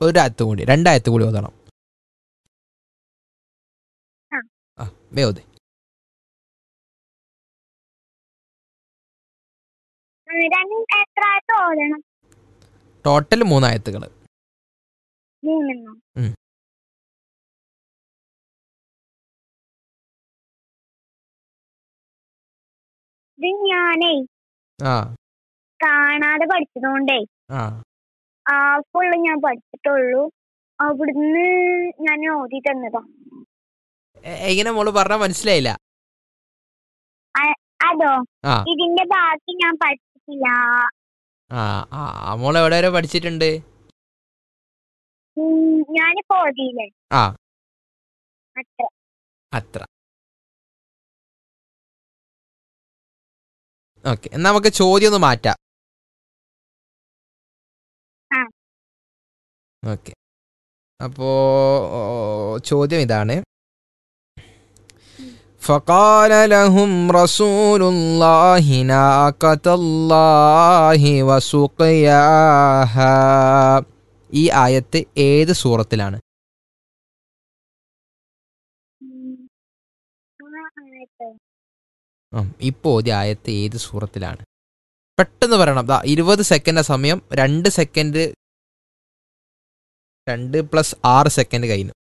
ഒരായത്ത് കൂടി രണ്ടായത്ത് കൂടി ഓതണം ആ. ആ വേ ഓതി ഉം, രണ്ട് എത്ര തോന്നണം ടോട്ടൽ മൂന്നായത്തുകൾ മൂന്നെണ്ണോ ഉം. ഇത് ഞാനേ ആ കാണാതെ പഠിച്ചതുകൊണ്ടേ ആ ആ ഫുള്ള് ഞാൻ പഠിച്ചിട്ടുള്ളൂ അവിടുന്ന് ഞാൻ ഓതി തന്നതാ എ- എങ്ങനെ മോള് പറഞ്ഞാൽ മനസ്സിലായില്ല അതോ ആ ഇതിന്റെ ബാക്കി ഞാൻ പഠിച്ചിട്ടില്ല ആ ആ ആ, മോള് എവിടെ വരെ പഠിച്ചിട്ടുണ്ട് ഉം, ഞാനിപ്പോ ഓതിയില്ലേ ആ അത്ര അത്ര ഓക്കെ എന്നാ നമുക്ക് ചോദ്യം ഒന്ന് മാറ്റാം ആ. ഓക്കെ അപ്പോ ഓ, ചോദ്യം ഇതാണ് فقال لهم رسول الله ناقة الله وسقياها ഈ ആയത്ത് ഏത് സൂറത്തിലാണ് ഉം. ആ, ആയിട്ട്. ഉം, ഇപ്പോ ഓതിയ ആയത്ത് ഏത് സൂറത്തിലാണ് പെട്ടെന്ന് പറയണം ദാ ഇരുപത് സെക്കൻഡ് സമയം രണ്ട് സെക്കൻഡ് രണ്ട് പ്ലസ് ആറ് സെക്കൻഡ് കഴിഞ്ഞു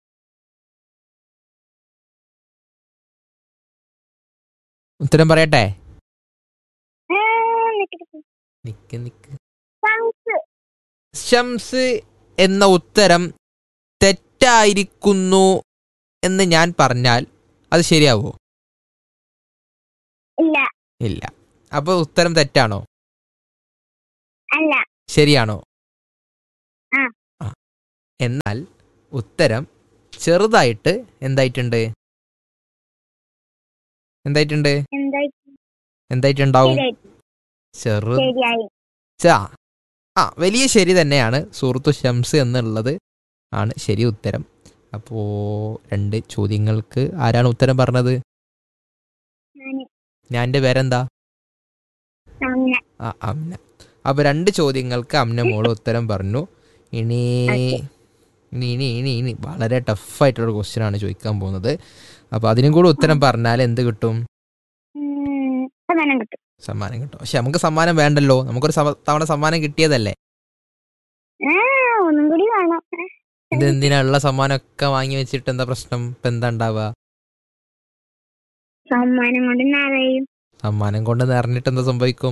ഉത്തരം പറയട്ടെ ഏ, നിക്ക് നിക്ക്. നിക്ക് നിക്ക് ശംസ്. ഷംസ് എന്ന ഉത്തരം തെറ്റായിരിക്കുന്നു എന്ന് ഞാൻ പറഞ്ഞാൽ അത് ശരിയാവോ ഇല്ല ഇല്ല അപ്പോൾ ഉത്തരം തെറ്റാണോ അല്ല ശരിയാണോ ആ. ആ. എന്നാൽ ഉത്തരം ചെറുതായിട്ട് എന്തായിട്ടുണ്ട് എന്തായിട്ടുണ്ട് എന്താ എന്തായിട്ടുണ്ടാവും ശരിയായി ചെറു ശരിയായി ചാ ആ വലിയ ശരി തന്നെയാണ് സുഹൃത്തു ഷംസ് എന്നുള്ളത് ആണ് ശരി ഉത്തരം അപ്പോൾ രണ്ട് ചോദ്യങ്ങൾക്ക് ആരാണ് ഉത്തരം പറഞ്ഞത് ഞാന് ഞാൻ എൻ്റെ പേരെന്താ അങ്ങനെ ആ അമ്ന അപ്പോൾ രണ്ട് ചോദ്യങ്ങൾക്ക് അമ്ന മോള് ഉത്തരം പറഞ്ഞു ഇനി Okay. ഇനി ഇനി ഇനി ഇനി വളരെ ടഫായിട്ടുള്ള ക്വസ്റ്റ്യൻ ആണ് ചോദിക്കാൻ പോകുന്നത് അപ്പോൾ അതിനും കൂടെ ഉത്തരം പറഞ്ഞാൽ എന്ത് കിട്ടും ഉം, സമ്മാനം കിട്ടും സമ്മാനം കിട്ടും പക്ഷെ നമുക്ക് സമ്മാനം വേണ്ടല്ലോ നമുക്കൊരു സമ- തവണ സമ്മാനം കിട്ടിയതല്ലേ ഏ, ഒന്നും കൂടി വേണം ഏ, ഇത് എന്തിനാ ഉള്ള സമ്മാനമൊക്കെ വാങ്ങി വെച്ചിട്ട് എന്താ പ്രശ്നം ഇപ്പം എന്താ ഉണ്ടാവുക സമ്മാനം കൊണ്ട് നിറയും സമ്മാനം കൊണ്ട് നിറഞ്ഞിട്ട് എന്താ സംഭവിക്കും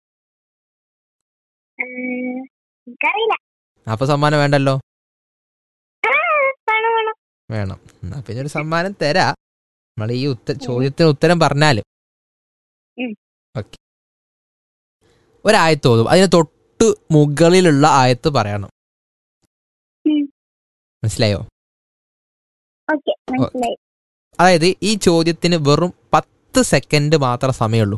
ഏ, എനിക്കറിയില്ല അപ്പൊ സമ്മാനം വേണ്ടല്ലോ ആ, വേണം വേണം വേണം എന്നാ പിന്നെ ഒരു സമ്മാനം തരാ നമ്മൾ ഈ ഉത്ത ചോദ്യത്തിന് ഉത്തരം പറഞ്ഞാല് ഉം. ഓക്കെ ഒരായത്ത് ഓതും അതിന് തൊട്ട് മുകളിലുള്ള ആയത്ത് പറയണം ഉം. മനസ്സിലായോ ഓക്കെ മനസ്സിലായി അതായത് ഈ ചോദ്യത്തിന് വെറും പത്ത് സെക്കൻഡ് മാത്രം സമയമുള്ളൂ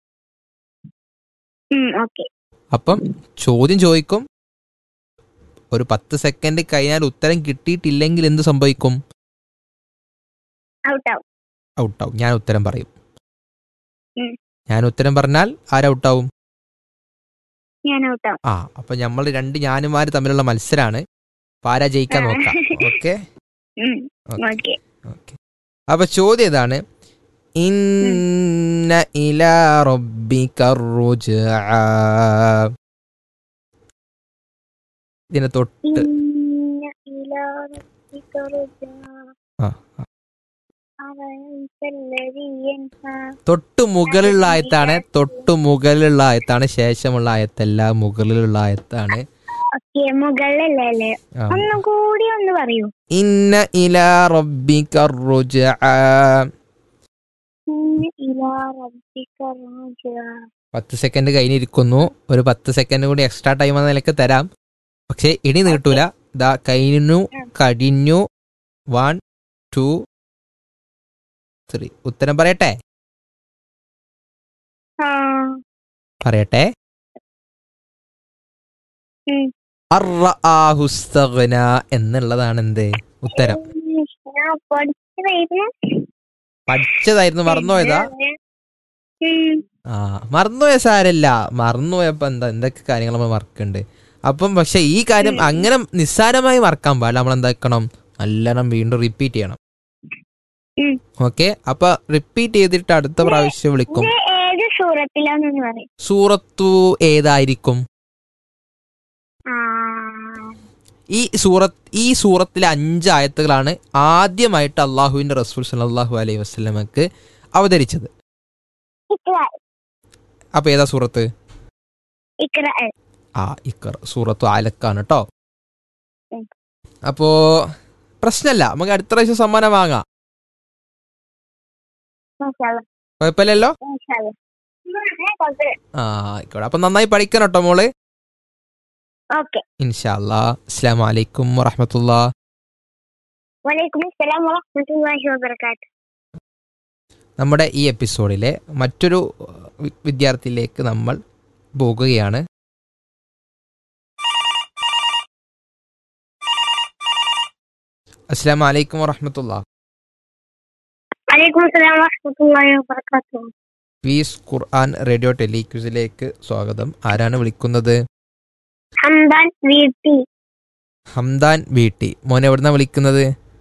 ഉം, ഓക്കെ അപ്പം ചോദ്യം ചോദിക്കും ഒരു പത്ത് സെക്കൻഡ് കഴിഞ്ഞാൽ ഉത്തരം കിട്ടിയിട്ടില്ലെങ്കിൽ എന്ത് സംഭവിക്കും ഔട്ടാവും ഔട്ടാവും ഞാൻ ഉത്തരം പറയും ഉം. ഞാൻ ഉത്തരം പറഞ്ഞാൽ ആരൗട്ടാവും ഞാൻ ഔട്ടാവും ആ അപ്പൊ നമ്മൾ രണ്ട് ഞാനുമാര് തമ്മിലുള്ള മത്സരാണ് അപ്പൊ ആരാ ജയിക്കാൻ ആ. നോക്കാം ഓക്കെ ഉം, ഓക്കെ ഓക്കെ ഓക്കെ അപ്പൊ ചോദ്യം ഇതാണ് ഇന്ന ഇലാ റബ്ബിക റുജ്ആ. ഇതിനെ തൊട്ട് ഇന്ന ഇലാ റബ്ബിക റുജ്ആ. ആ, ആ. അവൻസല്ലദീ യൻഹാ. തൊട്ട് മുകളിലുള്ള ആയത്താണ് തൊട്ട് മുകളിലുള്ള ആയത്താണ് ശേഷമുള്ള ആയത്തല്ല മുകളിലുള്ള ആയത്താണ് ഓക്കെ മുകളിലല്ലേ അല്ലേ ആ. ഒന്നും കൂടി ഒന്ന് പറയൂ ഇന്ന ഇലാ റബ്ബിക റുജ്ആ. ഇന്ന ഇലാ റബ്ബിക റുജ്ആ. പത്ത് സെക്കൻഡ് കഴിഞ്ഞിരിക്കുന്നു ഒരു പത്ത് സെക്കൻഡ് കൂടി എക്സ്ട്രാ ടൈം എന്ന നിലക്ക് തരാം പക്ഷെ ഇനി നീട്ടൂല ദാ കഴിഞ്ഞു കഴിഞ്ഞു വൺ ടു ത്രീ ഉത്തരം പറയട്ടെ ആ പറയട്ടെ ഉം. അർറആഹു ഇസ്തഗ്ന എന്നുള്ളതാണ് എന്ത് ഉത്തരം ഞാൻ പഠിച്ചതായിരുന്നു പഠിച്ചതായിരുന്നു മറന്നുപോയതാ ഉം. ആ മറന്നുപോയ സാരല്ല മറന്നുപോയപ്പോ എന്താ എന്തൊക്കെ കാര്യങ്ങൾ നമ്മൾ മറക്കുന്നുണ്ട് അപ്പം പക്ഷെ ഈ കാര്യം അങ്ങനെ നിസ്സാരമായി മറക്കാൻ പാടില്ല നമ്മൾ എന്താക്കണം നല്ലോണം വീണ്ടും റിപ്പീറ്റ് ചെയ്യണം ഉം. ഓക്കെ അപ്പൊ റിപ്പീറ്റ് ചെയ്തിട്ട് അടുത്ത പ്രാവശ്യം വിളിക്കും ഇത് ഏത് സൂറത്തിലാണെന്ന് പറയും സൂറത്തു ഏതായിരിക്കും ആ ഈ സൂറത്ത് ഈ സൂറത്തിലെ അഞ്ച് ആയത്തുകളാണ് ആദ്യമായിട്ട് അള്ളാഹുവിന്റെ റസൂൽ സല്ലല്ലാഹു അലൈഹി വസ്ലമക്ക് അവതരിച്ചത് ഇക്ര അപ്പൊ ഏതാ സൂറത്ത് ഇക്ര ആ ഇക്കർ സൂറത്തു ആലക്കാണ് കേട്ടോ ഉം. അപ്പോ പ്രശ്നമല്ല നമുക്ക് അടുത്ത പ്രാവശ്യം സമ്മാനം വാങ്ങാം മാഷാഅല്ലാ കുഴപ്പമില്ലല്ലോ മാഷാഅല്ലാ ഏ, കുഴപ്പമില്ല. ആ ആയിക്കോട്ടെ അപ്പൊ നന്നായി പഠിക്കണം കേട്ടോ മോള് ഓക്കെ ഇൻഷാല്ലാ അസ്സാം വലൈക്കും വറഹമത്തുള്ള വലൈക്കും അസ്സലാം വറഹ്മത്തുള്ളാഹി വബറകാത്ത് നമ്മുടെ ഈ എപ്പിസോഡിലെ മറ്റൊരു വി- വിദ്യാർത്ഥിയിലേക്ക് നമ്മൾ പോകുകയാണ് അസ്സാം വലൈക്കും വറഹമത്തുള്ള വലൈക്കും അസ്സലാം വറഹ്മത്തുള്ളാഹി വബറകാത്ത് പീസ് ഖുർആൻ റേഡിയോ ടെലിക്യൂസിലേക്ക് സ്വാഗതം ആരാണ് വിളിക്കുന്നത് ഹംദാൻ വീട്ടി ഹംദാൻ വീട്ടി മോൻ എവിടുന്നാ വിളിക്കുന്നത്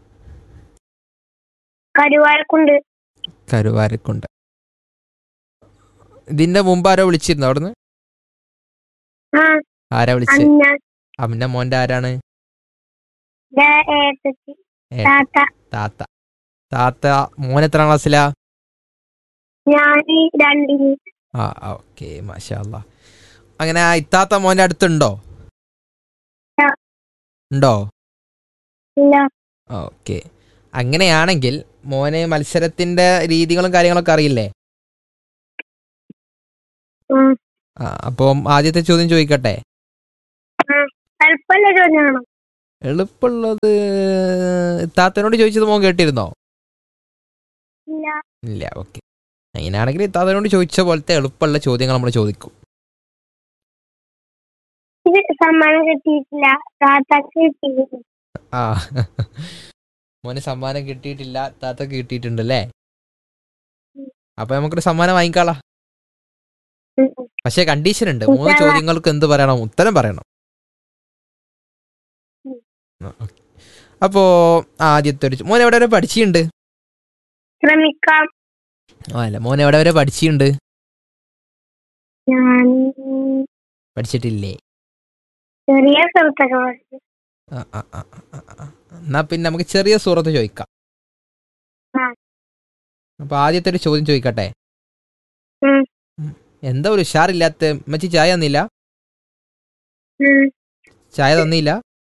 കരുവാരക്കുണ്ട് കരുവാരക്കുണ്ട് ഇതിന്റെ മുമ്പ് ആരോ വിളിച്ചിരുന്നു അവിടുന്ന് ആ ആരാ വിളിച്ച് അന്ന അമ്മ മോന്റെ ആരാണ് ദ ഏത്തത്തി ഏ. താത്ത താത്ത താത്ത മോൻ എത്ര ക്ലാസ്സിലാ ഞാൻ രണ്ടിന് ആ ഓക്കെ മാഷാല്ല അങ്ങനെ ആ ഇത്താത്ത മോന്റെ അടുത്തുണ്ടോ ആ. ഉണ്ടോ ഇല്ല ഓക്കെ അങ്ങനെയാണെങ്കിൽ മോന് മത്സരത്തിന്റെ രീതികളും കാര്യങ്ങളൊക്കെ അറിയില്ലേ ഉം. ആ അപ്പം ആദ്യത്തെ ചോദ്യം ചോദിക്കട്ടെ എളുപ്പമുള്ള ചോദ്യമാണോ എളുപ്പമുള്ളത് ഇത്താത്തനോട് ചോദിച്ചത് മോൻ കേട്ടിരുന്നോ ഇല്ല ഇല്ല ഓക്കെ അങ്ങനെയാണെങ്കിൽ ഇത്താത്തനോട് ചോദിച്ച പോലത്തെ എളുപ്പമുള്ള ചോദ്യങ്ങൾ നമ്മൾ ചോദിക്കും ഇത് സമ്മാനം കിട്ടിയിട്ടില്ല താത്താക്ക് കിട്ടിയിട്ടില്ല ആ മോന് സമ്മാനം കിട്ടിയിട്ടില്ല താത്തക്ക് കിട്ടിയിട്ടുണ്ട് അല്ലേ ഉം. അപ്പൊ നമുക്കൊരു സമ്മാനം വാങ്ങിക്കാളാ ഉം. പക്ഷെ കണ്ടീഷൻ ഉണ്ട് മൂന്ന് ഇൻഷാല്ലാ. ചോദ്യങ്ങൾക്ക് എന്ത് പറയണം ഉത്തരം പറയണം ഉം. ആ, ഓക്കേ. അപ്പോ ആദ്യത്തെ ഒരു ചോ- മോൻ എവിടെ വരെ പഠിച്ചിട്ടുണ്ട് ശ്രമിക്കാം ആ അല്ല മോൻ എവിടെ വരെ പഠിച്ചിട്ടുണ്ട് ഞാൻ പഠിച്ചിട്ടില്ലേ ചെറിയ സ്ഥലത്തൊക്കെ പഠിച്ചു ആ, ആ, ആ, ആ, ആ, ആ. എന്നാ പിന്നെ നമുക്ക് ചെറിയ സൂറത്ത് ചോദിക്കാം ആ. അപ്പൊ ആദ്യത്തെ ഒരു ചോദ്യം ചോദിക്കട്ടെ ഉം. ഉം. എന്താ ഒരു ഉഷാറില്ലാത്ത മച്ചി ചായ തന്നില്ല ഉം. ചായ തന്നില്ല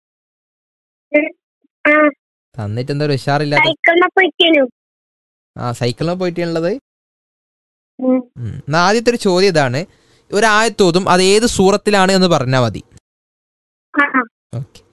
ആ തന്നിട്ട് എന്താ ഒരു ഉഷാറില്ലാത്ത സൈക്കിളിനെ പോയിട്ടേനു ആ സൈക്കിളിൽ പോയിട്ടുള്ളത് ഉം. എന്നാ ആദ്യത്തെ ഒരു ചോദ്യം ഇതാണ് ഒരു ആയത്തോതും അത് ഏത് സൂറത്തിലാണ് എന്ന് പറഞ്ഞാൽ മതി ആ ആ ഓക്കെ